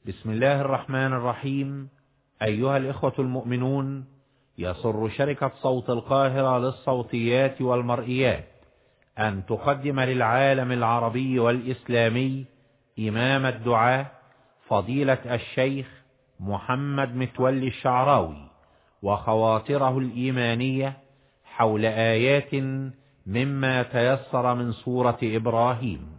بسم الله الرحمن الرحيم أيها الإخوة المؤمنون يسر شركة صوت القاهرة للصوتيات والمرئيات أن تقدم للعالم العربي والإسلامي إمام الدعاة فضيلة الشيخ محمد متولي الشعراوي وخواطره الإيمانية حول آيات مما تيسر من سورة إبراهيم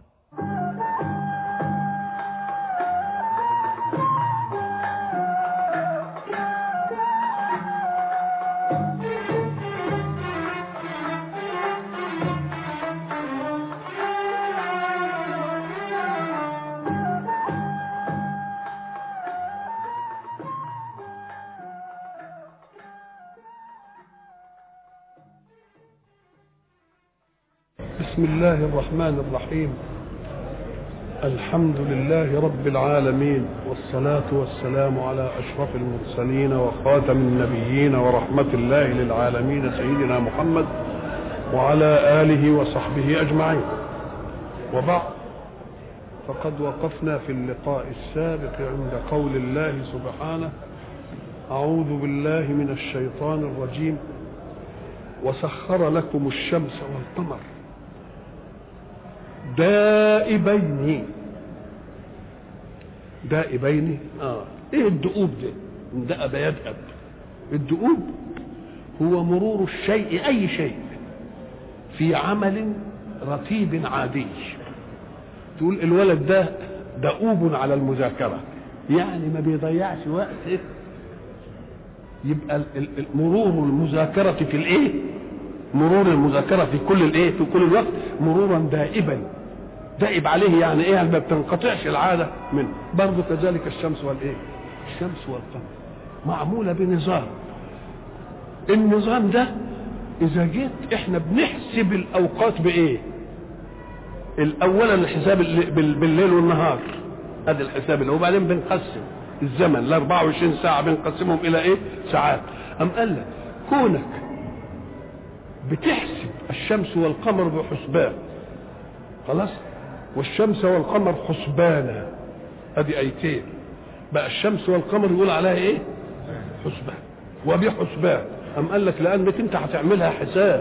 بسم الله الرحمن الرحيم الحمد لله رب العالمين والصلاة والسلام على أشرف المرسلين وخاتم النبيين ورحمة الله للعالمين سيدنا محمد وعلى آله وصحبه أجمعين وبعد فقد وقفنا في اللقاء السابق عند قول الله سبحانه أعوذ بالله من الشيطان الرجيم وسخر لكم الشمس والقمر دائبين دائبين اه ايه الدؤوب ده دأب يدأب الدؤوب هو مرور الشيء اي شيء في عمل رتيب عادي تقول الولد ده دؤوب على المذاكرة يعني ما بيضيعش وقت إيه؟ يبقى مرور المذاكرة في الايه مرور المذاكرة في كل الايه في كل الوقت مرورا دائبا دائب عليه يعني ايه يعني ما بتنقطعش العاده منه برضه كذلك الشمس والايه الشمس والقمر معموله بنظام النظام ده اذا جيت احنا بنحسب الاوقات بايه الاولا الحساب بالليل والنهار هذا الحساب اللي وبعدين بنقسم الزمن ال 24 ساعه بنقسمهم الى ايه ساعات ام قال لك كونك بتحسب الشمس والقمر بحسبان خلاص والشمس والقمر حسبانا ادي ايتين بقى الشمس والقمر يقول عليها ايه حسبان وبحسبان ام قال لك لانك انت هتعملها حساب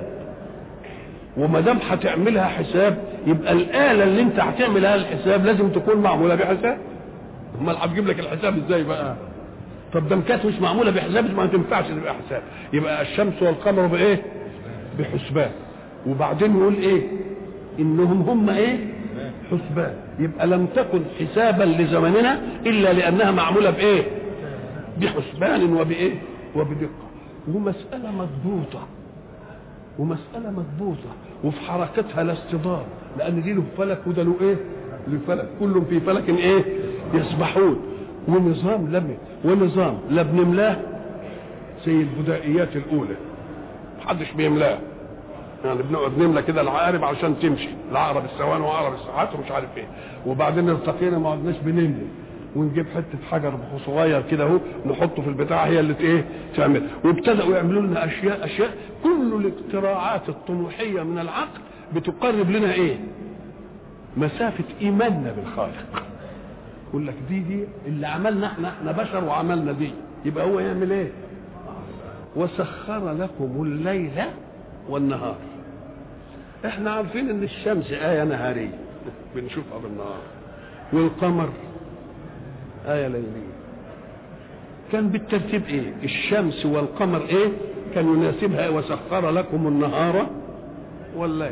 وما دام هتعملها حساب يبقى الاله اللي انت هتعملها الحساب لازم تكون معموله بحساب امال هتجيب لك الحساب ازاي بقى طب ده كانت مش معموله بحساب ما تنفعش تبقى حساب يبقى الشمس والقمر بايه بحسبان وبعدين يقول ايه انهم هم ايه حسبان يبقى لم تكن حسابا لزمننا الا لانها معموله بايه بحسبان وبايه وبدقه ومساله مضبوطه ومساله مضبوطه وفي حركتها لا اصطدام لان دي له فلك وده له ايه له فلك كل في فلك ايه يسبحون ونظام لم ونظام لا بنملاه زي البدائيات الاولى محدش بيملاه يعني بنقعد نملى كده العقارب عشان تمشي العقرب الثوان وعقرب الساعات ومش عارف ايه وبعدين ارتقينا ما عدناش بنملي ونجيب حته حجر صغير كده اهو نحطه في البتاع هي اللي ايه تعمل وابتدأوا يعملوا لنا اشياء اشياء كل الاختراعات الطموحيه من العقل بتقرب لنا ايه؟ مسافه ايماننا بالخالق يقول لك دي دي اللي عملنا احنا احنا بشر وعملنا دي يبقى هو يعمل ايه؟ وسخر لكم الليل والنهار احنا عارفين ان الشمس آية نهارية بنشوفها بالنهار والقمر آية ليلية كان بالترتيب ايه الشمس والقمر ايه كان يناسبها وسخر لكم النهار والليل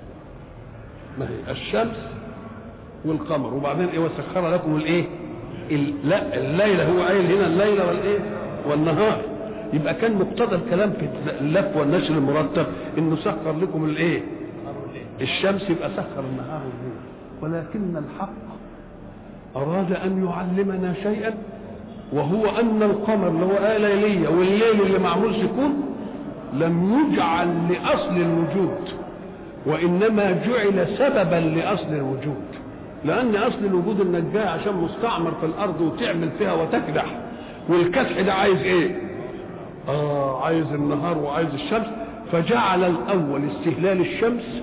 ما هي الشمس والقمر وبعدين ايه وسخر لكم الايه لا الليل هو قايل هنا الليل والايه والنهار يبقى كان مقتضى الكلام في اللف والنشر المرتب انه سخر لكم الايه الشمس يبقى سخر النهار والليل ولكن الحق اراد ان يعلمنا شيئا وهو ان القمر اللي هو آية ليلية والليل اللي معمول سكون لم يجعل لاصل الوجود وانما جعل سببا لاصل الوجود لان اصل الوجود انك جاي عشان مستعمر في الارض وتعمل فيها وتكدح والكدح ده عايز ايه اه عايز النهار وعايز الشمس فجعل الاول استهلال الشمس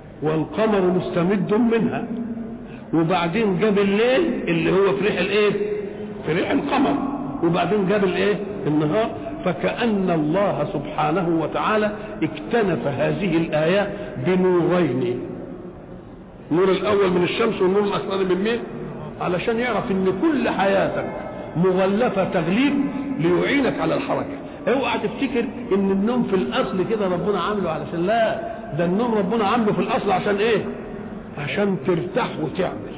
والقمر مستمد منها وبعدين جاب الليل اللي هو في ريح الايه في ريح القمر وبعدين جاب الايه النهار فكأن الله سبحانه وتعالى اكتنف هذه الآيات بنورين النور الأول من الشمس والنور الأخضر من مين علشان يعرف ان كل حياتك مغلفة تغليب ليعينك على الحركة اوعى تفتكر ان النوم في الاصل كده ربنا عامله علشان لا ده النوم ربنا عامله في الاصل عشان ايه عشان ترتاح وتعمل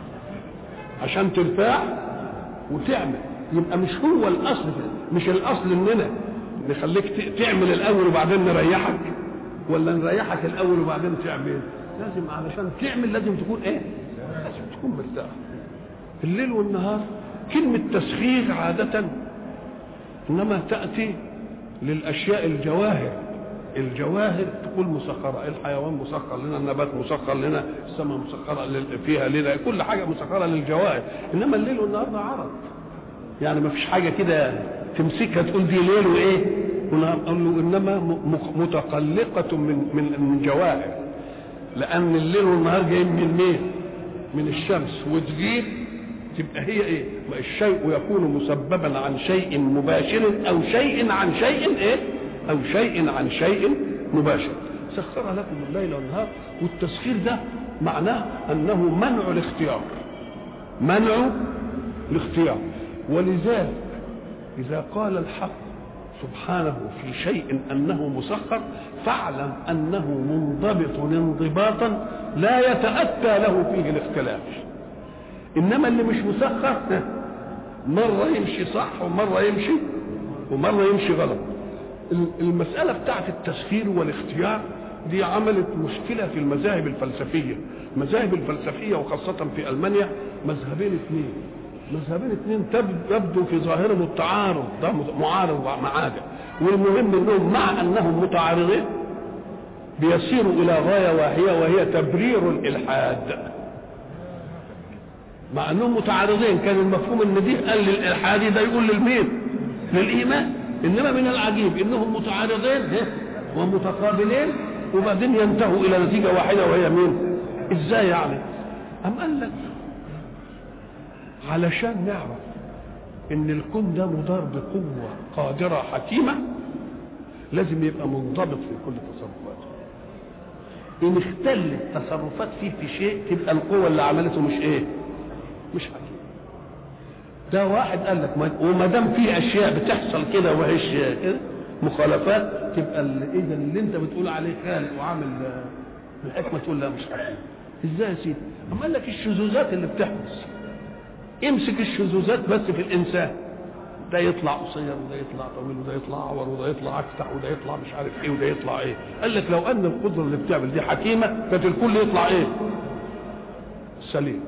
عشان ترتاح وتعمل يبقى مش هو الاصل مش الاصل اننا نخليك تعمل الاول وبعدين نريحك ولا نريحك الاول وبعدين تعمل لازم علشان تعمل لازم تكون ايه لازم تكون مرتاح الليل والنهار كلمة تسخير عادة إنما تأتي للأشياء الجواهر الجواهر تقول مسخرة الحيوان مسخر لنا النبات مسخر لنا السماء مسخرة فيها لنا كل حاجة مسخرة للجواهر إنما الليل والنهار ده عرض يعني ما فيش حاجة كده تمسكها تقول دي ليل وإيه ونهار قال له إنما متقلقة من من من جواهر لأن الليل والنهار جايين من مين؟ من الشمس وتغيب تبقى هي ايه الشيء يكون مسببا عن شيء مباشر او شيء عن شيء ايه او شيء عن شيء مباشر سخر لكم الليل والنهار والتسخير ده معناه انه منع الاختيار منع الاختيار ولذلك اذا قال الحق سبحانه في شيء انه مسخر فاعلم انه منضبط انضباطا لا يتاتى له فيه الاختلاف انما اللي مش مسخر مره يمشي صح ومره يمشي ومره يمشي غلط المساله بتاعت التسخير والاختيار دي عملت مشكله في المذاهب الفلسفيه المذاهب الفلسفيه وخاصه في المانيا مذهبين اثنين مذهبين اثنين يبدو في ظاهرهم التعارض ده معارض مع ده والمهم انهم مع انهم متعارضين بيسيروا الى غايه واحده وهي تبرير الالحاد مع انهم متعارضين كان المفهوم ان دي قال للالحادي ده يقول للمين للايمان انما من العجيب انهم متعارضين ومتقابلين وبعدين ينتهوا الى نتيجه واحده وهي مين ازاي يعني ام قال لك علشان نعرف ان الكون ده مدار بقوه قادره حكيمه لازم يبقى منضبط في كل تصرفاته ان اختلت تصرفات فيه في شيء تبقى القوه اللي عملته مش ايه مش حكيم ده واحد قال لك وما دام في اشياء بتحصل كده وهيش كده مخالفات تبقى اذا اللي انت بتقول عليه خالق وعامل الحكمه تقول لا مش حكيم ازاي يا سيدي؟ اما قال لك الشذوذات اللي بتحدث امسك الشذوذات بس في الانسان ده يطلع قصير وده يطلع طويل وده يطلع عور وده يطلع افتح وده يطلع مش عارف ايه وده يطلع ايه قال لك لو ان القدره اللي بتعمل دي حكيمه كانت الكل يطلع ايه سليم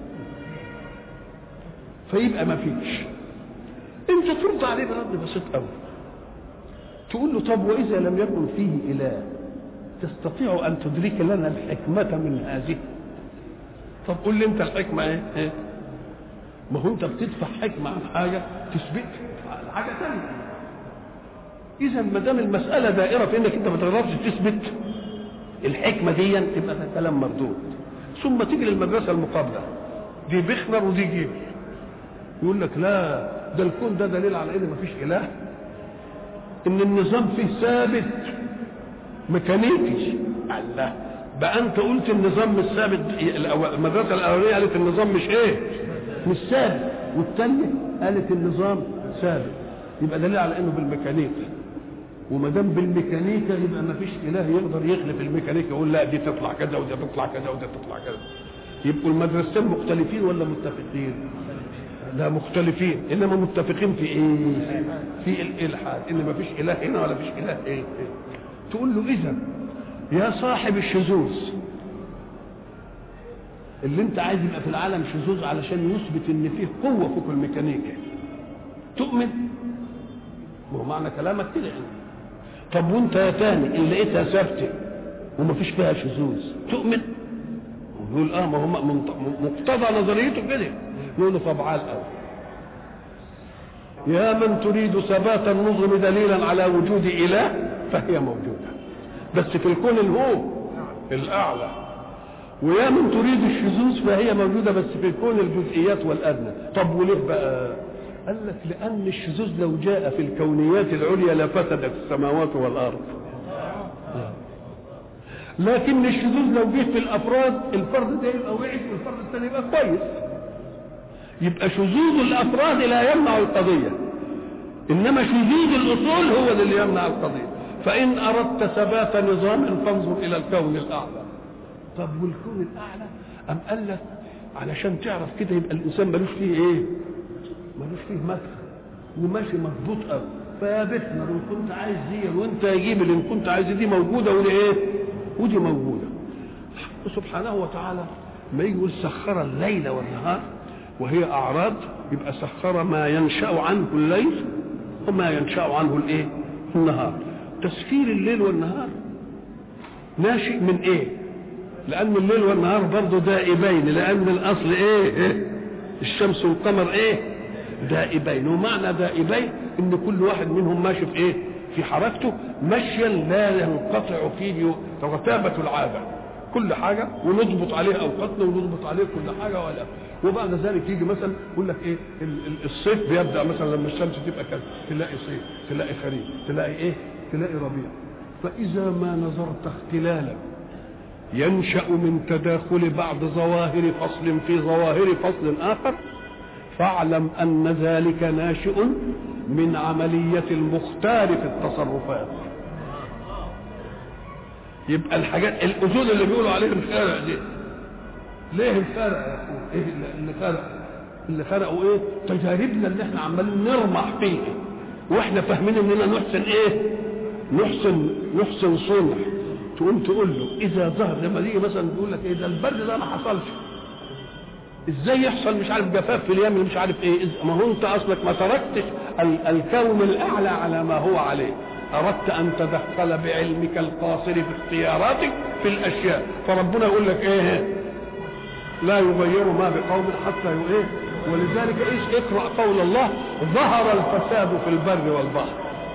فيبقى ما فيش انت ترد عليه برد بسيط قوي تقول له طب واذا لم يكن فيه اله تستطيع ان تدرك لنا الحكمه من هذه طب قول لي انت الحكمه ايه, إيه؟ ما هو انت بتدفع حكمه عن حاجه تثبت على حاجه ثانيه اذا ما دام المساله دائره في انك انت ما تقدرش تثبت الحكمه دي تبقى ده كلام مردود ثم تيجي للمدرسه المقابله دي بخنر ودي جيبل يقول لك لا ده الكون ده دليل على ان مفيش اله ان النظام فيه ثابت ميكانيكي الله بقى انت قلت النظام مش ثابت المدرسه الاولانيه قالت النظام مش ايه مش ثابت والثانيه قالت النظام ثابت يبقى دليل على انه بالميكانيكا وما دام بالميكانيكا يبقى ما فيش اله يقدر يخلف الميكانيكا يقول لا دي تطلع كذا ودي تطلع كذا ودي تطلع كذا يبقوا المدرستين مختلفين ولا متفقين؟ لا مختلفين انما متفقين في ايه؟ في الالحاد ان ما فيش اله هنا ولا فيش اله ايه؟ إيه؟ تقول له اذا يا صاحب الشذوذ اللي انت عايز يبقى في العالم شذوذ علشان يثبت ان فيه قوه فوق الميكانيكا تؤمن؟ ما هو معنى كلامك كده يعني. طب وانت يا تاني اللي لقيتها ثابته وما فيش فيها شذوذ تؤمن؟ يقول اه ما هو مقتضى نظريته كده يقول له طب عال قوي يا من تريد ثبات النظم دليلا على وجود اله فهي موجوده بس في الكون الهو الاعلى ويا من تريد الشذوذ فهي موجوده بس في الكون الجزئيات والادنى طب وليه بقى قال لك لان الشذوذ لو جاء في الكونيات العليا لفسدت السماوات والارض لكن الشذوذ لو جه في الافراد الفرد ده يبقى وحش والفرد الثاني يبقى كويس يبقى شذوذ الافراد لا يمنع القضيه انما شذوذ الاصول هو اللي يمنع القضيه فان اردت ثبات نظام فانظر الى الكون الاعلى طب والكون الاعلى ام قال لك علشان تعرف كده يبقى الانسان ملوش فيه ايه ملوش فيه مدخل وماشي مظبوط قوي فيابتنا ان كنت عايز دي وانت يجيب اللي ان كنت عايز دي موجوده ودي ايه ودي موجوده سبحانه وتعالى ما يقول سخر الليل والنهار وهي اعراض يبقى سخر ما ينشا عنه الليل وما ينشا عنه الايه النهار تسخير الليل والنهار ناشئ من ايه لان الليل والنهار برضه دائبين لان الاصل ايه, إيه؟ الشمس والقمر ايه دائبين ومعنى دائبين ان كل واحد منهم ماشي في ايه في حركته مشيا لا ينقطع فيه رتابة العادة كل حاجة ونضبط عليه اوقاتنا ونضبط عليه كل حاجة ولا وبعد ذلك يجي مثلا يقول لك ايه الصيف بيبدا مثلا لما الشمس تبقى كذا تلاقي صيف تلاقي خريف تلاقي ايه تلاقي ربيع فاذا ما نظرت اختلالا ينشا من تداخل بعض ظواهر فصل في ظواهر فصل اخر فاعلم ان ذلك ناشئ من عمليه المختار في التصرفات يبقى الحاجات الاصول اللي بيقولوا عليه الخارع دي ليه الخارع يا اخويا ايه اللي خرق اللي خرقوا ايه تجاربنا اللي احنا عمالين نرمح فيه واحنا فاهمين اننا نحسن ايه نحسن نحسن صنع تقوم تقول له اذا ظهر لما يجي مثلا يقول لك ايه ده البرد ده ما حصلش ازاي يحصل مش عارف جفاف في اليمن مش عارف ايه ما هو انت اصلك ما تركتش ال- الكون الاعلى على ما هو عليه اردت ان تدخل بعلمك القاصر في اختياراتك في الاشياء فربنا يقول لك ايه لا يغير ما بقوم حتى ايه ولذلك ايش اقرا قول الله ظهر الفساد في البر والبحر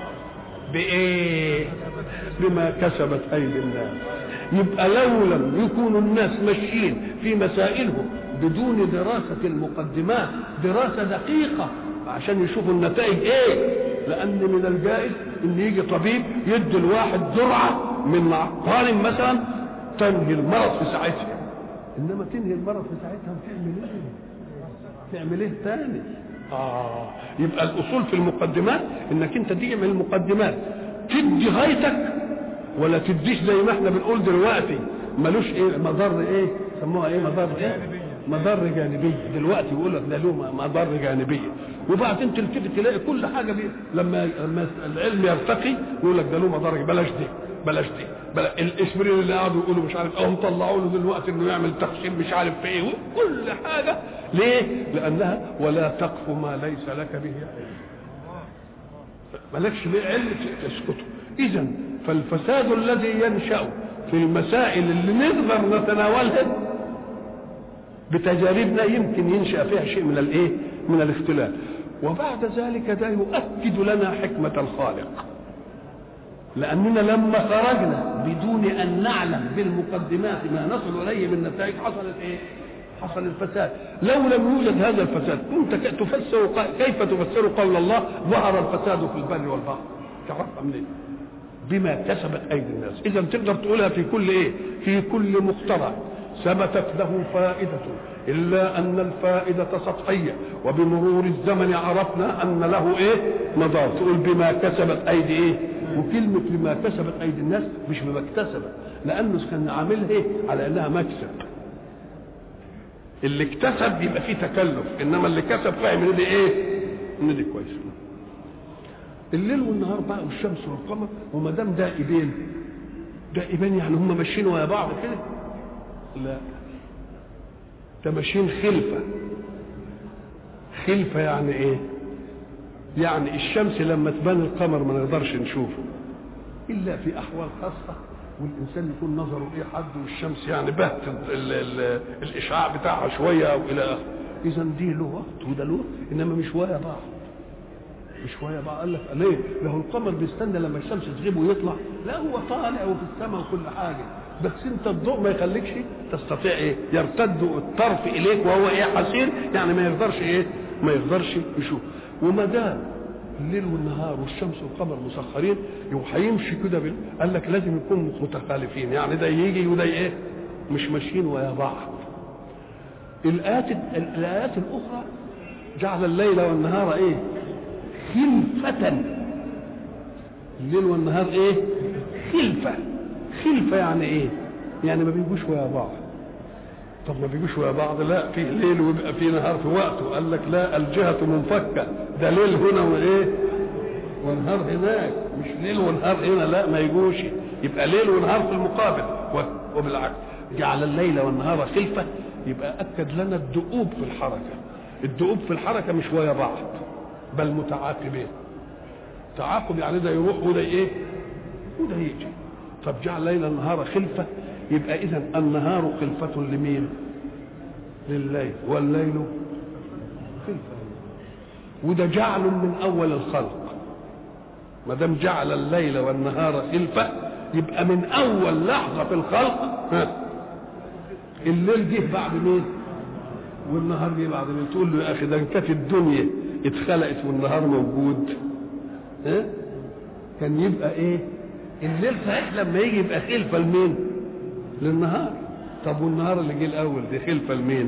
بايه بما كسبت ايدي الناس يبقى لو لم يكونوا الناس ماشيين في مسائلهم بدون دراسة المقدمات دراسة دقيقة عشان يشوفوا النتائج ايه لان من الجائز ان يجي طبيب يدي الواحد جرعة من عقار مثلا تنهي المرض في ساعتها انما تنهي المرض في ساعتها وتعمل ايه تعمل ايه تاني اه يبقى الاصول في المقدمات انك انت تيجي من المقدمات تدي غايتك ولا تديش زي ما احنا بنقول دلوقتي ملوش ايه مضر ايه سموها ايه مضر ايه مضر جانبيه دلوقتي يقول لك ده له مضر جانبيه وبعدين تلتفت تلاقي كل حاجه بي لما لما العلم يرتقي يقول لك ده له مضر بلاش دي بلاش دي بلا الاسبرين اللي قعدوا يقولوا مش عارف اهم طلعوا له دلوقتي انه يعمل تخشيم مش عارف في ايه كل حاجه ليه؟ لانها ولا تقف ما ليس لك به علم مالكش ليه علم تسكته اذا فالفساد الذي ينشا في المسائل اللي نقدر نتناولها بتجاربنا يمكن ينشا فيها شيء من الايه من الاختلاف وبعد ذلك ده يؤكد لنا حكمه الخالق لاننا لما خرجنا بدون ان نعلم بالمقدمات ما نصل اليه من نتائج حصلت ايه حصل الفساد لو لم يوجد هذا الفساد كنت تفسر كيف تفسر قول الله ظهر الفساد في البر والبحر تعرفها منين بما كسبت ايدي الناس اذا تقدر تقولها في كل ايه في كل مخترع ثبتت له فائدة إلا أن الفائدة سطحية وبمرور الزمن عرفنا أن له إيه مضار تقول بما كسبت أيدي إيه وكلمة بما كسبت أيدي الناس مش بما اكتسبت لأنه كان عاملها إيه على أنها مكسب اللي اكتسب يبقى فيه تكلف انما اللي كسب فاهم ان دي ايه ان دي كويس الليل والنهار بقى والشمس والقمر وما دام دائبين دائبين يعني هم ماشيين ويا بعض كده لا ده ماشيين خلفه خلفه يعني ايه يعني الشمس لما تبان القمر ما نقدرش نشوفه الا في احوال خاصه والانسان يكون نظره ايه حد والشمس يعني بهت ال ال الاشعاع بتاعها شويه او الى اخره اذا دي له وقت وده له انما مش ويا بعض مش ويا بعض قال لك ليه؟ له القمر بيستنى لما الشمس تغيب ويطلع لا هو طالع وفي السماء وكل حاجه بس انت الضوء ما يخليكش تستطيع ايه؟ يرتد الطرف اليك وهو ايه حسير يعني ما يقدرش ايه؟ ما يقدرش يشوف وما دام الليل والنهار والشمس والقمر مسخرين يبقى هيمشي كده بال... قال لك لازم يكونوا متخالفين يعني ده يجي وده ايه مش ماشيين ويا بعض الايات الايات الاخرى جعل الليل والنهار ايه خلفة الليل والنهار ايه خلفة خلفة يعني ايه يعني ما بيجوش ويا بعض طب ما بيجوش ويا بعض لا في ليل ويبقى في نهار في وقته قال لك لا الجهة منفكة ده ليل هنا وايه ونهار هناك مش ليل ونهار هنا لا ما يجوش يبقى ليل ونهار في المقابل وبالعكس جعل الليل والنهار خلفة يبقى أكد لنا الدؤوب في الحركة الدؤوب في الحركة مش ويا بعض بل متعاقبين تعاقب يعني ده يروح وده ايه وده يجي طب جعل الليل والنهار خلفة يبقى إذا النهار خلفة لمين لليل والليل خلفة وده جعل من أول الخلق ما دام جعل الليل والنهار خلفة يبقى من أول لحظة في الخلق ها الليل جه بعد مين والنهار جه بعد مين تقول له يا أخي ده كانت الدنيا اتخلقت والنهار موجود ها كان يبقى ايه الليل صحيح لما يجي يبقى خلفة لمين للنهار طب والنهار اللي جه الاول دي خلفة لمين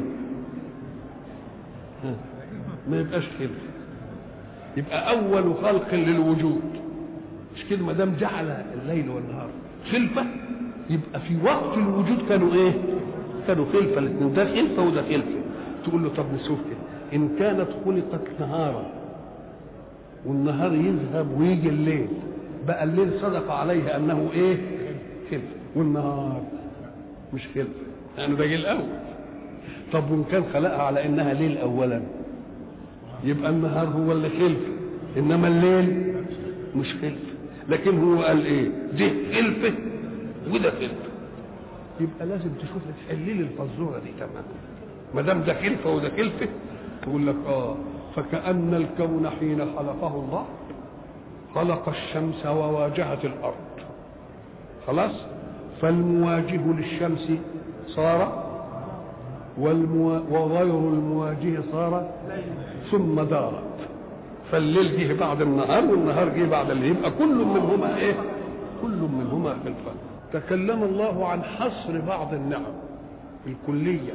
ها. ما يبقاش خلفة يبقى اول خلق للوجود مش كده ما دام جعل الليل والنهار خلفة يبقى في وقت الوجود كانوا ايه كانوا خلفة الاثنين ده خلفة وده خلفة تقول له طب نشوف كده ان كانت خلقت نهارا والنهار يذهب ويجي الليل بقى الليل صدق عليه انه ايه خلفة والنهار مش خلفة يعني ده جه الاول طب وان كان خلقها على انها ليل اولا يبقى النهار هو اللي خلفة انما الليل مش خلفة لكن هو قال ايه دي خلفة وده خلفة يبقى لازم تشوف تحللي الفزورة دي تمام ما دام ده خلفة وده خلفة تقول لك اه فكأن الكون حين خلقه الله خلق الشمس وواجهت الأرض خلاص فالمواجه للشمس صار والمو... وغير المواجه صار ثم دارت فالليل جه بعد النهار والنهار جه بعد الليل يبقى كل منهما ايه كل منهما خلفه تكلم الله عن حصر بعض النعم الكليه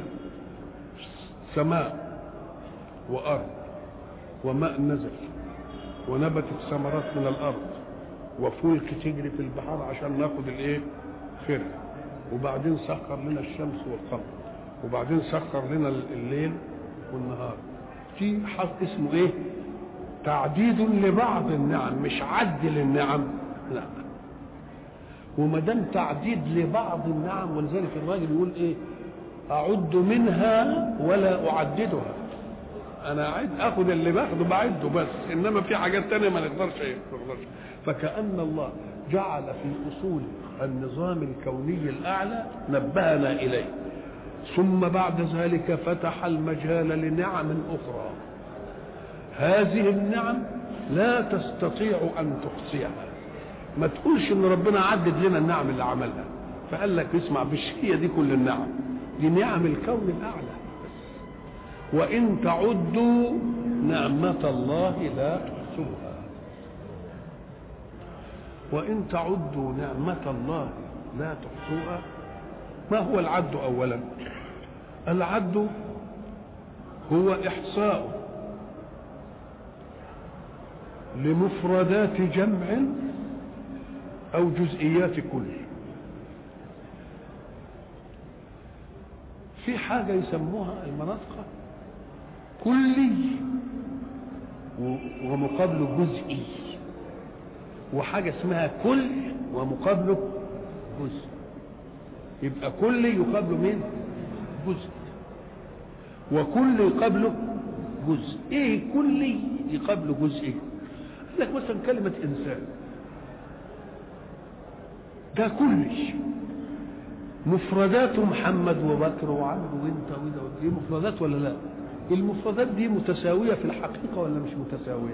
سماء وارض وماء نزل ونبتت ثمرات من الارض وفلك تجري في البحر عشان ناخد الايه خير وبعدين سخر لنا الشمس والقمر وبعدين سخر لنا الليل والنهار في حق اسمه ايه تعديد لبعض النعم مش عد للنعم لا وما دام تعديد لبعض النعم ولذلك الراجل يقول ايه اعد منها ولا اعددها انا اعد اخد اللي باخده بعده بس انما في حاجات تانية ما نقدرش ايه ما نقدرش فكأن الله جعل في اصول النظام الكوني الاعلى نبهنا اليه ثم بعد ذلك فتح المجال لنعم اخرى هذه النعم لا تستطيع ان تحصيها ما تقولش ان ربنا عدد لنا النعم اللي عملها فقال لك اسمع مش هي دي كل النعم دي نعم الكون الاعلى وان تعدوا نعمه الله لا تحصوها وان تعدوا نعمه الله لا تحصوها ما هو العد اولا العد هو احصاء لمفردات جمع او جزئيات كل في حاجة يسموها المناطق كلي ومقابله جزئي وحاجة اسمها كل ومقابله جزء يبقى كل يقابله مين جزء وكل يقابله جزء ايه كلي يقابله جزئي لك مثلا كلمة إنسان ده كلش مفرداته محمد وبكر وعبد وانت وده دي مفردات ولا لا؟ المفردات دي متساوية في الحقيقة ولا مش متساوية؟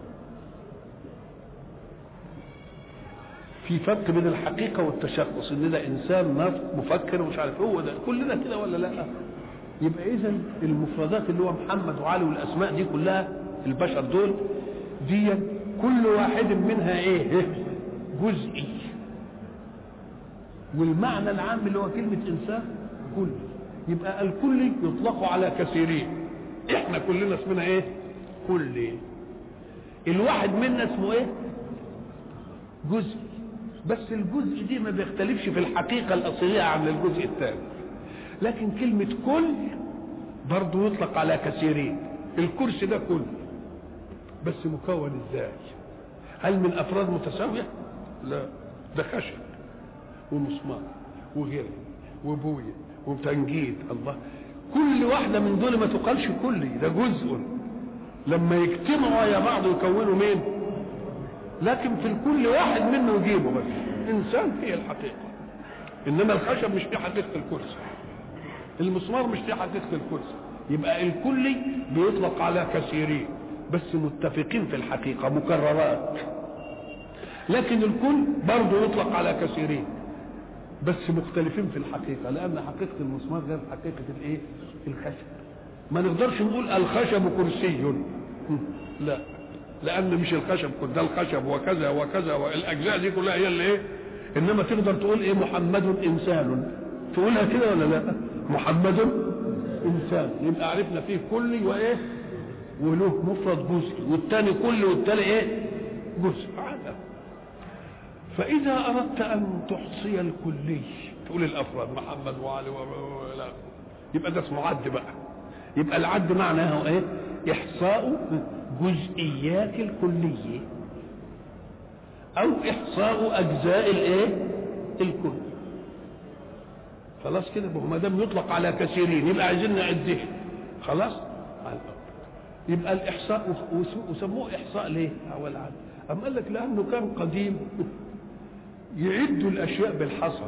في فرق بين الحقيقة والتشخص ان ده انسان ناطق مفكر ومش عارف هو ده كلنا كده ولا لا؟ يبقى اذا المفردات اللي هو محمد وعلي والاسماء دي كلها البشر دول دي كل واحد منها ايه جزئي والمعنى العام اللي هو كلمة إنسان كل يبقى الكل يطلق على كثيرين احنا كلنا اسمنا ايه كل الواحد منا اسمه ايه جزء بس الجزء دي ما بيختلفش في الحقيقة الأصلية عن الجزء الثاني لكن كلمة كل برضه يطلق على كثيرين الكرسي ده كل بس مكون ازاي هل من افراد متساويه لا ده خشب ومسمار وغيره وبويه وتنجيد الله كل واحده من دول ما تقالش كلي ده جزء لما يجتمعوا يا بعض يكونوا مين لكن في الكل واحد منه يجيبه بس انسان هي الحقيقه انما الخشب مش في حقيقه الكرسي المسمار مش في حقيقه الكرسي يبقى الكلي بيطلق على كثيرين بس متفقين في الحقيقه مكررات لكن الكل برضه يطلق على كثيرين بس مختلفين في الحقيقه لان حقيقه المسمار غير حقيقه الايه الخشب ما نقدرش نقول الخشب كرسي لا لان مش الخشب كل ده الخشب وكذا وكذا والاجزاء دي كلها هي اللي ايه انما تقدر تقول ايه محمد انسان تقولها كده ولا لا محمد انسان يبقى عرفنا فيه كلي وايه وله مفرد جزء والتاني كل والتاني ايه جزء عادة فاذا اردت ان تحصي الكلي تقول الافراد محمد وعلي ولا يبقى ده اسمه عد بقى يبقى العد معناه ايه احصاء جزئيات الكليه او احصاء اجزاء الايه الكل خلاص كده ما دام يطلق على كثيرين يبقى عايزين نعدهم خلاص يبقى الاحصاء وسموه احصاء ليه اول عدد أم قال لك لانه كان قديم يعدوا الاشياء بالحصى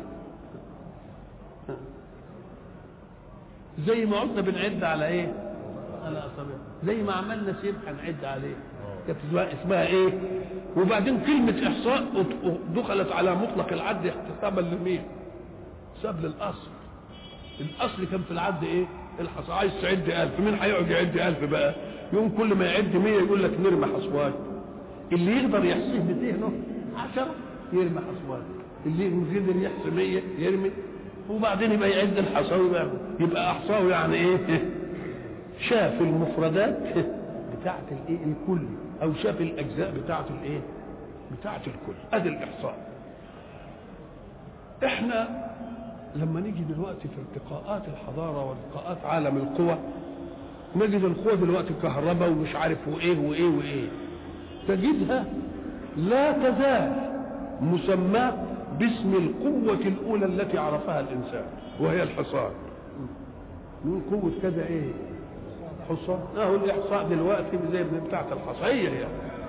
زي ما عدنا بنعد على ايه على اصابع زي ما عملنا سيب هنعد عليه كانت اسمها ايه وبعدين كلمة احصاء دخلت على مطلق العد احتسابا لمين حساب للاصل الاصل كان في العد ايه الحصى عايز تعد ألف مين هيقعد يعد ألف بقى يوم كل ما يعد 100 يقول لك نرمي حصوان اللي يقدر يحصيه بذهنه 10 يرمي حصوان اللي يقدر يحصي 100 يرمي وبعدين يبقى يعد الحصاوي بقى يبقى احصاه يعني ايه شاف المفردات بتاعه الايه الكل او شاف الاجزاء بتاعه الايه بتاعه الكل ادي الاحصاء احنا لما نيجي دلوقتي في ارتقاءات الحضاره وارتقاءات عالم القوى نجد القوى دلوقتي كهرباء ومش عارف وايه وايه وايه تجدها لا تزال مسماه باسم القوة الأولى التي عرفها الإنسان وهي الحصان من قوة كذا إيه حصان أهو الإحصاء دلوقتي زي بتاعة الحصية يعني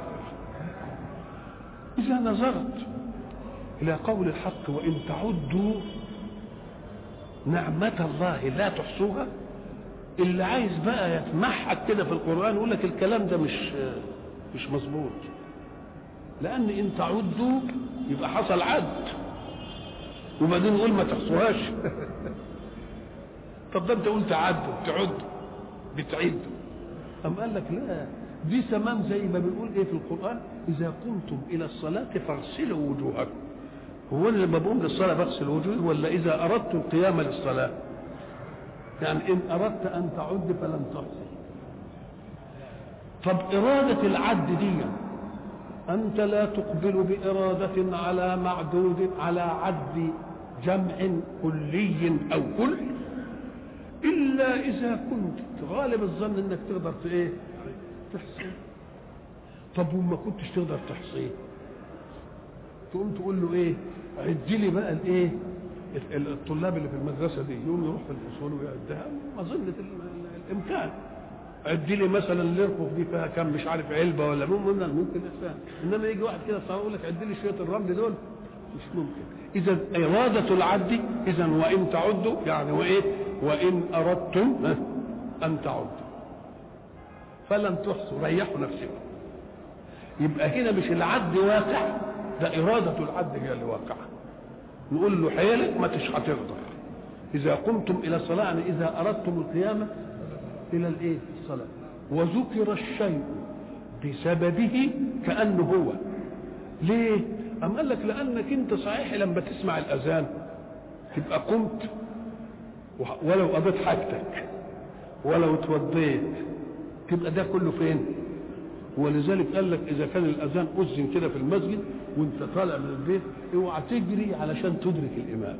إذا نظرت إلى قول الحق وإن تعدوا نعمة الله لا تحصوها اللي عايز بقى يتمحك كده في القرآن يقول لك الكلام ده مش مش مظبوط لأن إن تعدوا يبقى حصل عد وبعدين نقول ما تحصوهاش طب ده انت قلت عدوا تعدوا بتعدوا أم قال لك لا دي تمام زي ما بنقول ايه في القرآن إذا قمتم إلى الصلاة فاغسلوا وجوهكم هو انا لما بقوم للصلاه بغسل وجوهي ولا اذا اردت القيام للصلاه يعني ان اردت ان تعد فلن تحصي طب اراده العد دي انت لا تقبل باراده على معدود على عد جمع كلي او كل الا اذا كنت غالب الظن انك تقدر ايه تحصي طب وما كنتش تقدر تحصيه تقوم تقول له ايه عد لي بقى الايه الطلاب اللي في المدرسه دي يقوم يروح في الفصول ويعدها مظنه الامكان عد لي مثلا الارفف دي فيها كم مش عارف علبه ولا ممكن ممكن انسان انما يجي واحد كده صار يقول لك عد لي شويه الرمل دول مش ممكن اذا اراده العد اذا وان تعدوا يعني وايه وان اردتم ان تعدوا فلن تحصوا ريحوا نفسكم يبقى هنا مش العد واقع ده إرادة العبد هي اللي واقعة نقول له حيلك ما تش هتقدر إذا قمتم إلى الصلاة يعني إذا أردتم القيامة إلى الإيه؟ الصلاة وذكر الشيء بسببه كأنه هو ليه أم قال لك لأنك أنت صحيح لما تسمع الأذان تبقى قمت ولو قضيت حاجتك ولو اتوضيت تبقى ده كله فين ولذلك قال لك اذا كان الاذان اذن كده في المسجد وانت طالع من البيت اوعى تجري علشان تدرك الامام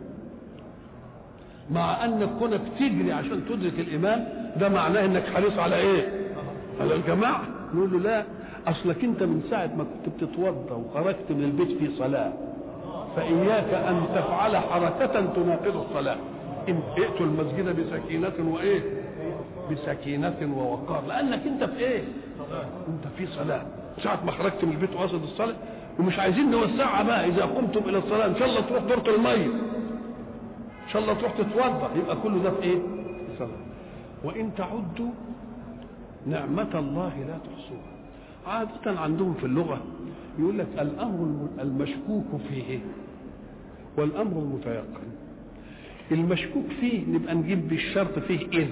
مع انك كونك تجري عشان تدرك الامام ده معناه انك حريص على ايه على الجماعه نقول له لا اصلك انت من ساعه ما كنت بتتوضا وخرجت من البيت في صلاه فاياك ان تفعل حركه تناقض الصلاه ان ائتوا المسجد بسكينه وايه بسكينه ووقار لانك انت في ايه انت في صلاه ساعه ما خرجت من البيت وقصد الصلاه ومش عايزين نوسعها بقى اذا قمتم الى الصلاه ان شاء الله تروح دورة الميه ان شاء الله تروح تتوضا يبقى كله ده في ايه في صلاه وان تعدوا نعمه الله لا تحصوها عاده عندهم في اللغه يقول لك الامر المشكوك فيه والامر المتيقن المشكوك فيه نبقى نجيب بالشرط فيه إذ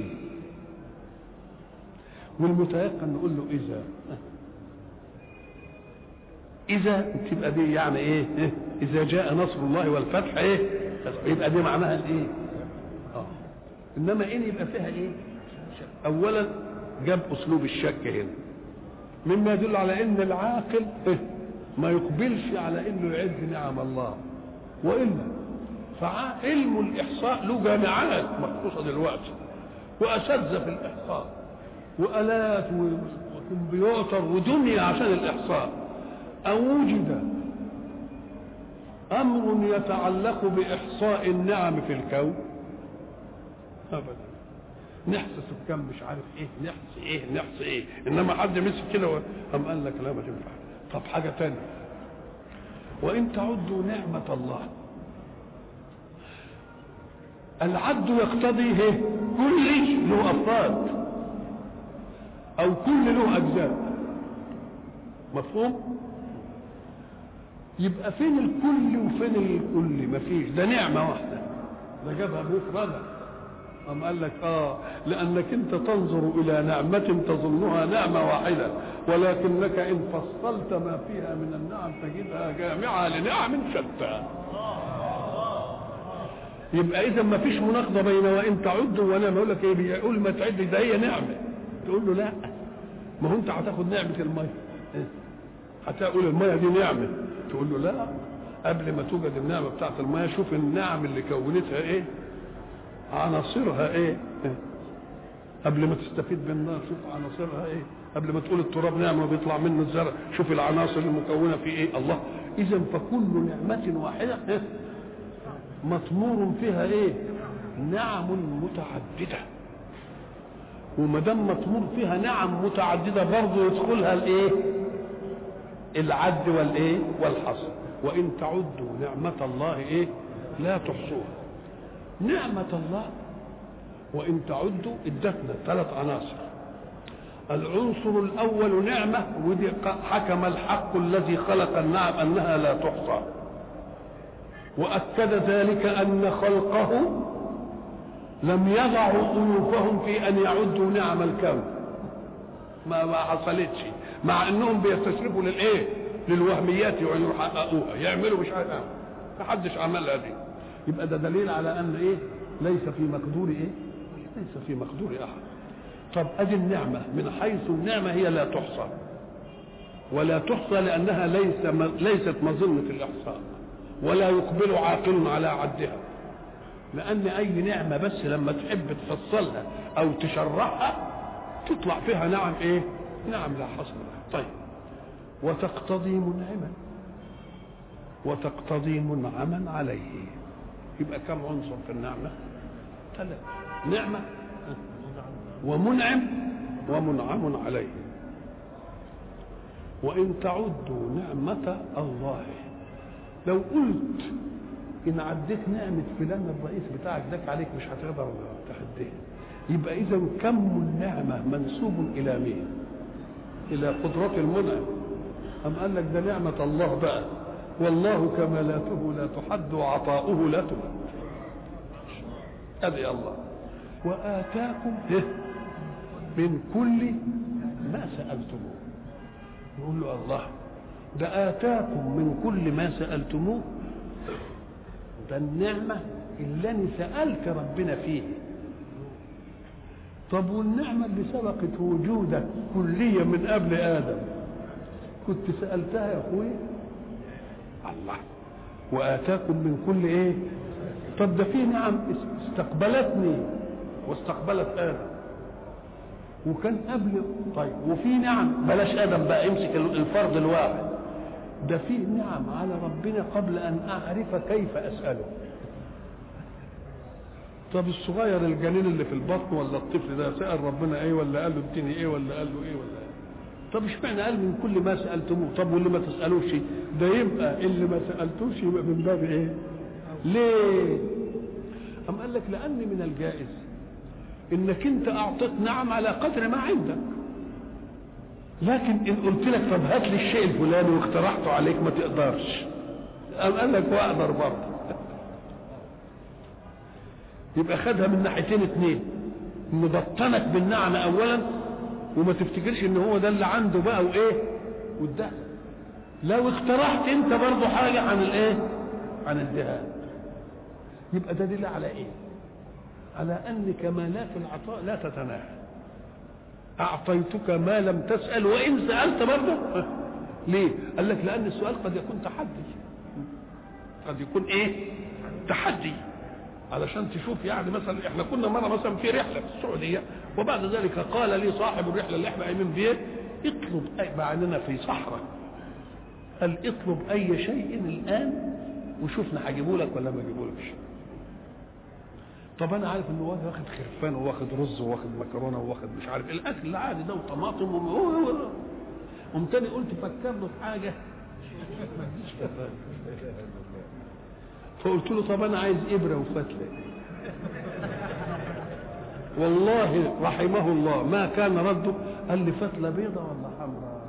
والمتيقن نقول له إذا إذا تبقى دي يعني إيه؟ إذا جاء نصر الله والفتح إيه؟ يبقى دي معناها الإيه؟ آه. إنما إن يبقى فيها إيه؟ أولا جاب أسلوب الشك هنا مما يدل على إن العاقل إيه؟ ما يقبلش على إنه يعد نعم الله وإلا فعلم الإحصاء له جامعات مخصوصة دلوقتي وأساتذة في الإحصاء وآلات وكمبيوتر ودنيا عشان الإحصاء أو وجد أمر يتعلق بإحصاء النعم في الكون أبدا نحصي سكان مش عارف ايه نحصي ايه نحصي ايه انما حد مسك كده قام قال لك لا ما تنفع طب حاجه تانية وان تعدوا نعمه الله العد يقتضي ايه كل له افراد او كل له اجزاء مفهوم يبقى فين الكل وفين الكل مفيش ده نعمه واحده ده جابها مفرده أم قال لك آه لأنك أنت تنظر إلى نعمة تظنها نعمة واحدة ولكنك إن فصلت ما فيها من النعم تجدها جامعة لنعم شتى يبقى إذا ما فيش مناقضة بين وإن تعدوا وأنا بقول لك إيه بيقول ما تعد ده هي نعمة تقول له لا ما هو أنت هتاخد نعمة المية هتقول المية دي نعمة تقول له لا قبل ما توجد النعمة بتاعت المية شوف النعم اللي كونتها إيه عناصرها ايه قبل ما تستفيد بالنار شوف عناصرها ايه قبل ما تقول التراب نعمة بيطلع منه الزرع شوف العناصر المكونة في ايه الله اذا فكل نعمة واحدة إيه؟ مطمور فيها ايه نعم متعددة وما دام مطمور فيها نعم متعددة برضه يدخلها الايه العد والايه والحصر وان تعدوا نعمة الله ايه لا تحصوها نعمة الله وإن تعدوا ادتنا ثلاث عناصر العنصر الأول نعمة ودي حكم الحق الذي خلق النعم أنها لا تحصى وأكد ذلك أن خلقه لم يضعوا أنوفهم في أن يعدوا نعم الكون ما ما حصلتش مع أنهم بيستشرفوا للإيه؟ للوهميات ويحققوها يعملوا مش عارف ما حدش عملها دي يبقى ده دليل على ان ايه ليس في مقدور ايه ليس في مقدور احد طب ادي النعمه من حيث النعمه هي لا تحصى ولا تحصى لانها ليس ليست مظنه الاحصاء ولا يقبل عاقل على عدها لان اي نعمه بس لما تحب تفصلها او تشرحها تطلع فيها نعم ايه نعم لا حصر لها طيب وتقتضي منعما وتقتضي منعما عليه يبقى كم عنصر في النعمة ثلاثة نعمة ومنعم ومنعم عليه وإن تعدوا نعمة الله لو قلت إن عديت نعمة فلان الرئيس بتاعك داك عليك مش هتقدر تحديها يبقى إذا كم النعمة منسوب إلى مين؟ إلى قدرة المنعم أم قال لك ده نعمة الله بقى والله كمالاته لا تحد وعطاؤه لا تمد هذه الله وآتاكم من كل ما سألتموه يقول له الله ده آتاكم من كل ما سألتموه ده النعمة اللي أنا سألت ربنا فيه طب والنعمة اللي سبقت وجودك كلية من قبل آدم كنت سألتها يا أخوي الله وآتاكم من كل إيه طب ده في نعم استقبلتني واستقبلت آدم وكان قبل طيب وفي نعم بلاش ادم بقى يمسك الفرد الواحد ده في نعم على ربنا قبل ان اعرف كيف اساله طب الصغير الجنين اللي في البطن ولا الطفل ده سال ربنا ايه ولا قال له اديني ايه ولا قال له ايه ولا ايه طب اشمعنى قال من كل ما سالتموه طب واللي ما تسالوش ده يبقى اللي ما سالتوش يبقى من باب ايه ليه أم قال لك لأن من الجائز انك انت اعطيت نعم على قدر ما عندك لكن ان قلت لك طب هات لي الشيء الفلاني واقترحته عليك ما تقدرش قام قال لك واقدر برضه يبقى خدها من ناحيتين اتنين انه بطنك بالنعمه اولا وما تفتكرش ان هو ده اللي عنده بقى وايه وده لو اقترحت انت برضه حاجه عن الايه عن الذهاب يبقى ده دليل على ايه على ان كمالات العطاء لا تتناهى اعطيتك ما لم تسال وان سالت برضه ليه قال لك لان السؤال قد يكون تحدي قد يكون ايه تحدي علشان تشوف يعني مثلا احنا كنا مره مثلا في رحله في السعوديه وبعد ذلك قال لي صاحب الرحله اللي احنا قايمين بيه اطلب اي مع اننا في صحراء قال اطلب اي شيء الان وشوفنا هجيبه لك ولا ما اجيبهولكش طب انا عارف انه واخد خرفان وواخد رز وواخد مكرونه وواخد مش عارف الاكل العادي ده وطماطم و قمت تاني قلت فكر له في حاجه ما تجيش فقلت له طب انا عايز ابره وفتله والله رحمه الله ما كان رده قال لي فتله بيضه ولا حمراء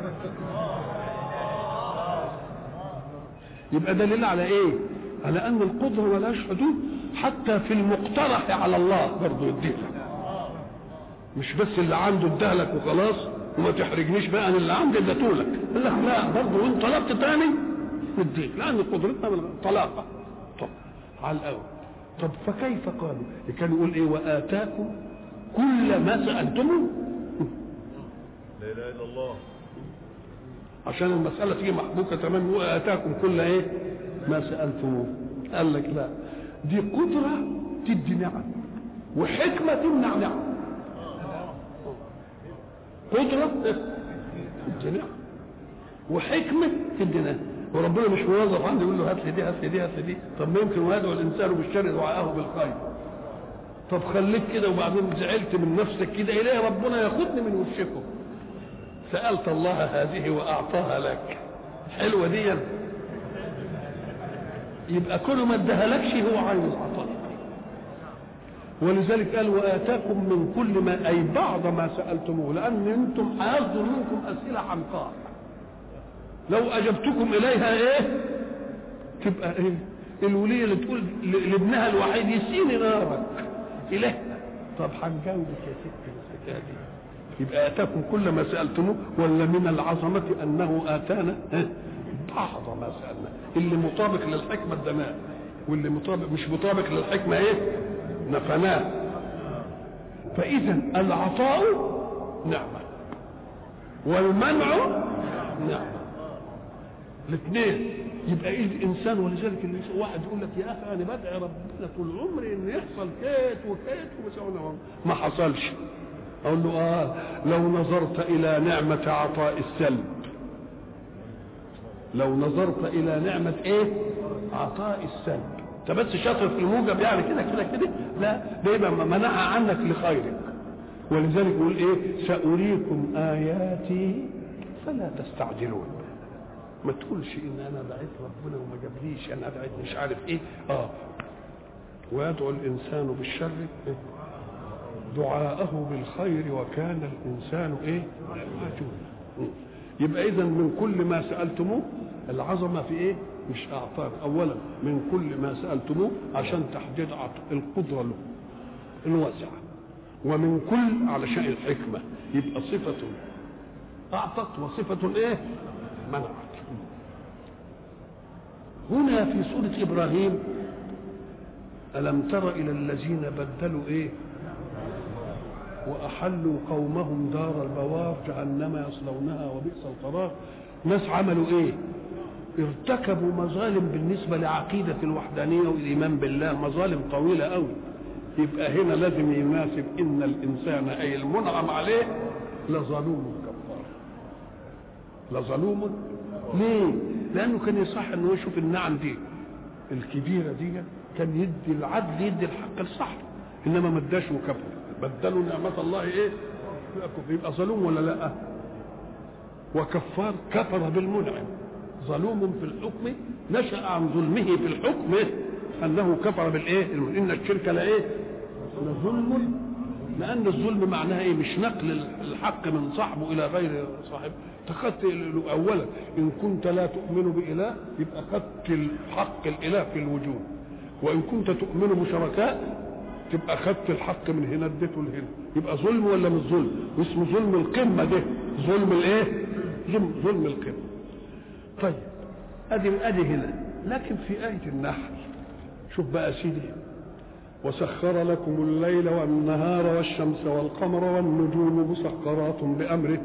يبقى دليل على ايه على ان القدره ملهاش حدود حتى في المقترح على الله برضه يديها مش بس اللي عنده ادهلك وخلاص وما تحرجنيش بقى انا اللي عندي اديتهولك قال لك لا برضه وانت طلبت تاني اديك لان قدرتنا من طلاقه طب على الاول طب فكيف قالوا كان يقول ايه واتاكم كل ما سالتموه لا اله الا الله عشان المساله تيجي محبوكه تمام واتاكم كل ايه ما سالتموه قال لك لا دي قدره تدي نعم وحكمه تمنع نعم قدره تدي نعم وحكمه تدي نعم وربنا مش موظف عندي يقول له هات لي دي هات لي دي هات لي دي طب ما يمكن ويدعو الانسان بالشر دعاءه بالخير طب خليك كده وبعدين زعلت من نفسك كده اليه ربنا ياخدني من وشكم سالت الله هذه واعطاها لك حلوه دي يبقى كل ما ادهلكش هو عايز عطاء ولذلك قال واتاكم من كل ما اي بعض ما سالتموه لان انتم هيصدر منكم اسئله حمقاء لو اجبتكم اليها ايه تبقى ايه الوليه اللي تقول لابنها الوحيد يسيني نارك الهنا طب هنجاوبك يا ستي الحكايه دي يبقى اتاكم كل ما سالتموه ولا من العظمه انه اتانا إيه؟ بعض ما سالنا اللي مطابق للحكمه ادناه واللي مطابق مش مطابق للحكمه ايه نفناه فاذا العطاء نعمه والمنع نعمه الاثنين يبقى ايه الانسان ولذلك اللي واحد يقول لك يا اخي انا بدعي ربنا طول عمري ان يحصل كيت وكيت ومسوي ما حصلش اقول له اه لو نظرت الى نعمه عطاء السلب لو نظرت الى نعمه ايه عطاء السلب انت بس شاطر في الموجب يعني كده كده كده لا ده يبقى منعها عنك لخيرك ولذلك يقول ايه ساريكم اياتي فلا تستعجلون ما تقولش ان انا دعيت ربنا وما جابليش انا دعيت مش عارف ايه اه ويدعو الانسان بالشر إيه؟ دعاءه بالخير وكان الانسان ايه عجولا يبقى اذا من كل ما سالتموه العظمه في ايه مش اعطاك اولا من كل ما سالتموه عشان تحديد القدره له الواسعه ومن كل علشان الحكمة يبقى صفة أعطت وصفة إيه منعت هنا في سورة إبراهيم ألم تر إلى الذين بدلوا إيه وأحلوا قومهم دار البوار جهنم يصلونها وبئس القرار ناس عملوا إيه ارتكبوا مظالم بالنسبة لعقيدة الوحدانية والإيمان بالله مظالم طويلة أوي يبقى هنا لازم يناسب إن الإنسان أي المنعم عليه لظلوم كفار لظلوم ليه؟ لأنه كان يصح إنه يشوف النعم دي الكبيرة دي كان يدي العدل يدي الحق الصح إنما ما اداش وكفر بدلوا نعمة الله إيه؟ يبقى ظلوم ولا لأ؟ وكفار كفر بالمنعم ظلوم في الحكم نشأ عن ظلمه في الحكم أنه كفر بالإيه؟ إن الشرك لإيه؟ لظلم لأن الظلم معناها إيه؟ مش نقل الحق من صاحبه إلى غير صاحبه تخدت أولا إن كنت لا تؤمن بإله يبقى خدت الحق الإله في الوجود وإن كنت تؤمن بشركاء تبقى خدت الحق من هنا اديته لهنا يبقى ظلم ولا مش ظلم واسمه ظلم القمة ده ظلم الايه ظلم ظلم القمة طيب ادي ادي هنا لكن في آية النحل شوف بقى سيدي وسخر لكم الليل والنهار والشمس والقمر والنجوم مسخرات بأمره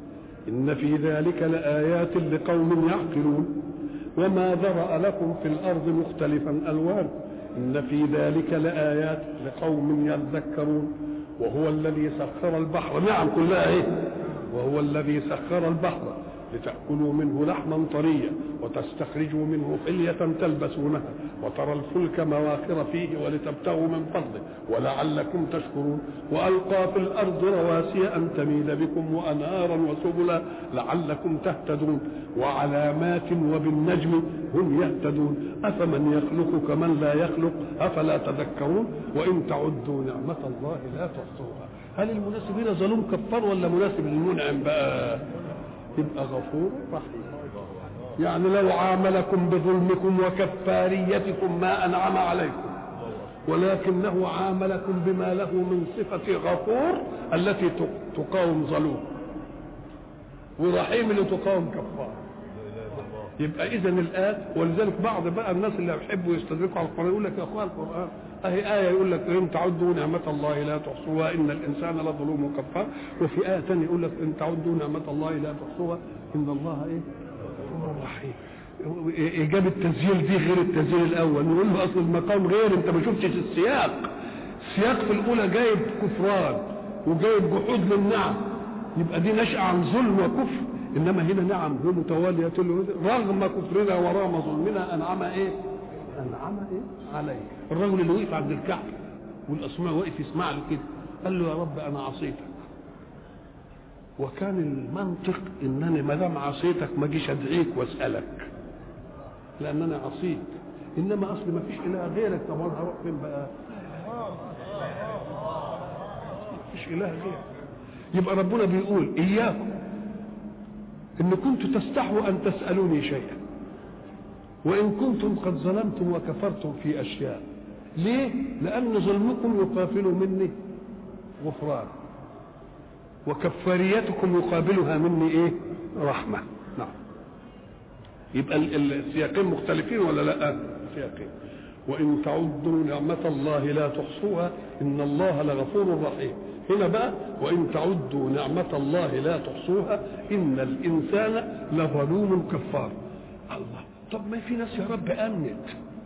إن في ذلك لآيات لقوم يعقلون وما ذرأ لكم في الأرض مختلفا ألوان إن في ذلك لآيات لقوم يذكرون وهو الذي سخر البحر نعم كلها إيه وهو الذي سخر البحر لتأكلوا منه لحما طريا وتستخرجوا منه حلية تلبسونها وترى الفلك مواخر فيه ولتبتغوا من فضله ولعلكم تشكرون وألقى في الأرض رواسي أن تميد بكم وأنهارا وسبلا لعلكم تهتدون وعلامات وبالنجم هم يهتدون أفمن يخلق كمن لا يخلق أفلا تذكرون وإن تعدوا نعمة الله لا تحصوها هل المناسب هنا ظلوم كفار ولا مناسب للمنعم بقى يبقى غفور رحيم يعني لو عاملكم بظلمكم وكفاريتكم ما انعم عليكم ولكنه عاملكم بما له من صفة غفور التي تقاوم ظلوم ورحيم اللي تقاوم كفار يبقى اذا الآن ولذلك بعض بقى الناس اللي يحبوا يستدركوا على القرآن يقول لك يا اخوان القرآن اهي آية يقول لك ان تعدوا نعمة الله لا تحصوها ان الانسان لظلوم كفار وفي آية ثانية يقول لك ان تعدوا نعمة الله لا تحصوها ان الله ايه رحيم ايجاب التسجيل دي غير التسجيل الاول نقول له اصل المقام غير انت ما شفتش السياق السياق في الاولى جايب كفران وجايب جحود للنعم يبقى دي نشأة عن ظلم وكفر انما هنا نعم هو متوالية رغم كفرنا ورغم ظلمنا انعم ايه انعم ايه عليه الرجل اللي وقف عند الكعبة والاسماء وقف يسمع له كده قال له يا رب انا عصيتك وكان المنطق انني ما دام عصيتك ما اجيش ادعيك واسالك لان انا عصيت انما اصل ما فيش اله غيرك طب انا هروح فين بقى ما فيش اله غيرك يبقى ربنا بيقول اياكم ان كنتم تستحوا ان تسالوني شيئا وان كنتم قد ظلمتم وكفرتم في اشياء ليه لان ظلمكم يقابل مني غفران وكفاريتكم يقابلها مني ايه رحمه نعم يبقى السياقين مختلفين ولا لا سياقين وان تعدوا نعمه الله لا تحصوها ان الله لغفور رحيم هنا بقى وان تعدوا نعمه الله لا تحصوها ان الانسان لظلوم كفار الله طب ما في ناس يا رب امنت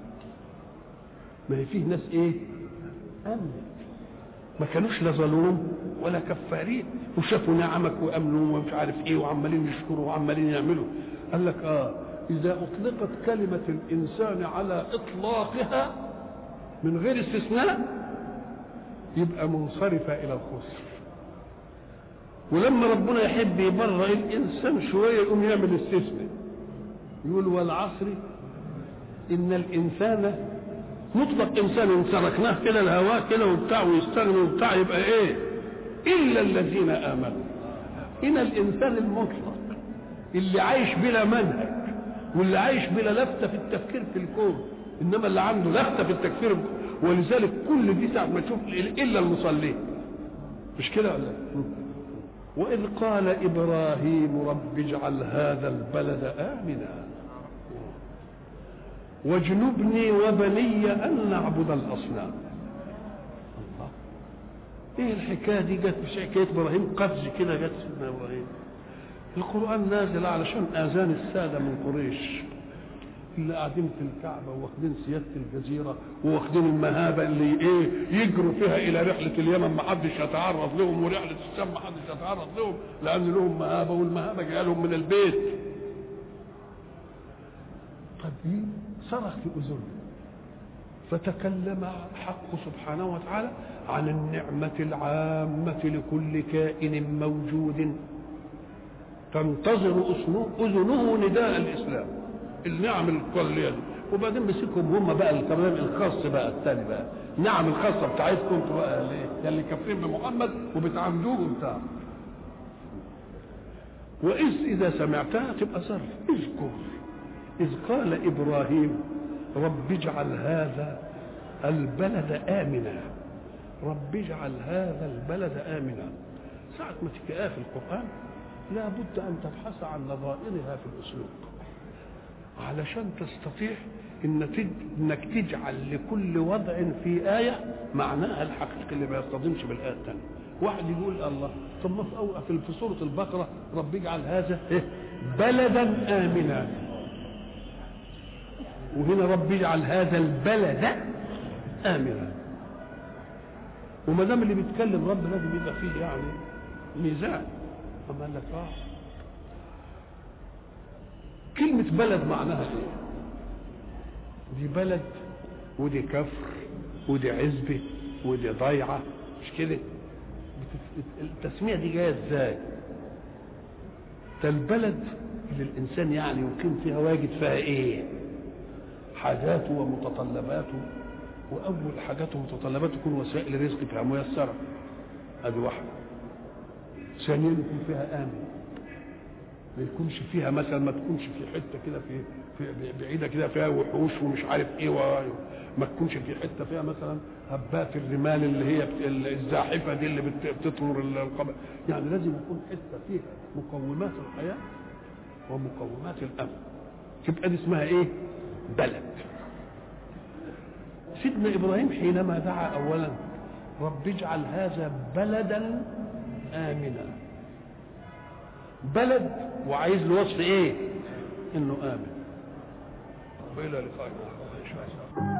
ما هي فيه ناس ايه امنت ما كانوش لا ظلوم ولا كفارين وشافوا نعمك وامنوا ومش عارف ايه وعمالين يشكروا وعمالين يعملوا قال لك اه اذا اطلقت كلمه الانسان على اطلاقها من غير استثناء يبقى منصرفه الى الخسر ولما ربنا يحب يبرأ الانسان شويه يقوم يعمل استثناء يقول والعصر ان الانسان مطلق انسان ان تركناه كده الهواء كده وبتاع ويستغني وبتاع يبقى ايه الا الذين امنوا هنا الانسان المطلق اللي عايش بلا منهج واللي عايش بلا لفته في التفكير في الكون انما اللي عنده لفته في التفكير ولذلك كل دي ساعه ما تشوف الا المصلين مش كده ولا وإذ قال إبراهيم رب اجعل هذا البلد آمنا واجنبني وبني أن نعبد الأصنام الله إيه الحكاية دي جت مش حكاية إبراهيم قفز كده جت سيدنا إبراهيم القرآن نازل علشان آذان السادة من قريش اللي قاعدين في الكعبة واخدين سيادة الجزيرة واخدين المهابة اللي ايه يجروا فيها إلى رحلة اليمن ما حدش يتعرض لهم ورحلة الشام ما حدش يتعرض لهم لأن لهم مهابة والمهابة جاية لهم من البيت طب ايه صرخ في أذنه فتكلم حق سبحانه وتعالى عن النعمة العامة لكل كائن موجود تنتظر أذنه نداء الإسلام النعم الكلية دي وبعدين مسكهم هم بقى الكلام الخاص بقى الثاني بقى النعم الخاصة بتاعتكم انتوا بقى اللي, اللي كافرين بمحمد وبتعاملوه بتاع وإذ إذا سمعتها تبقى ظرف اذكر إذ قال إبراهيم رب اجعل هذا البلد آمنا رب اجعل هذا البلد آمنا ساعة ما تلاقيها في القرآن لا بد أن تبحث عن نظائرها في الأسلوب علشان تستطيع إن تج... انك تجعل لكل وضع في آية معناها الحقيقي اللي ما يصطدمش بالآية الثانية واحد يقول الله طب ما في, أو... في في سورة البقرة رب اجعل هذا إيه؟ بلدا آمنا وهنا رب اجعل هذا البلد آمنا وما دام اللي بيتكلم رب لازم يبقى فيه يعني ميزان أما قال لك اه كلمة بلد معناها ايه؟ دي بلد ودي كفر ودي عزبة ودي ضيعة مش كده؟ التسمية دي جاية ازاي؟ ده البلد اللي الإنسان يعني يقيم فيها واجد فيها ايه؟ حاجاته ومتطلباته وأول حاجاته ومتطلباته تكون وسائل الرزق فيها ميسرة ادي واحدة ثانيا يكون فيها آمن ما يكونش فيها مثلا ما تكونش في حته كده في, في بعيده كده فيها وحوش ومش عارف ايه و... ما تكونش في حته فيها مثلا هبات الرمال اللي هي الزاحفه دي اللي بتطمر القبر يعني لازم يكون حته فيها مقومات الحياه ومقومات الامن تبقى دي اسمها ايه؟ بلد سيدنا ابراهيم حينما دعا اولا رب اجعل هذا بلدا امنا بلد وعايز له وصف ايه انه امن والى لقاء اخر ان شاء الله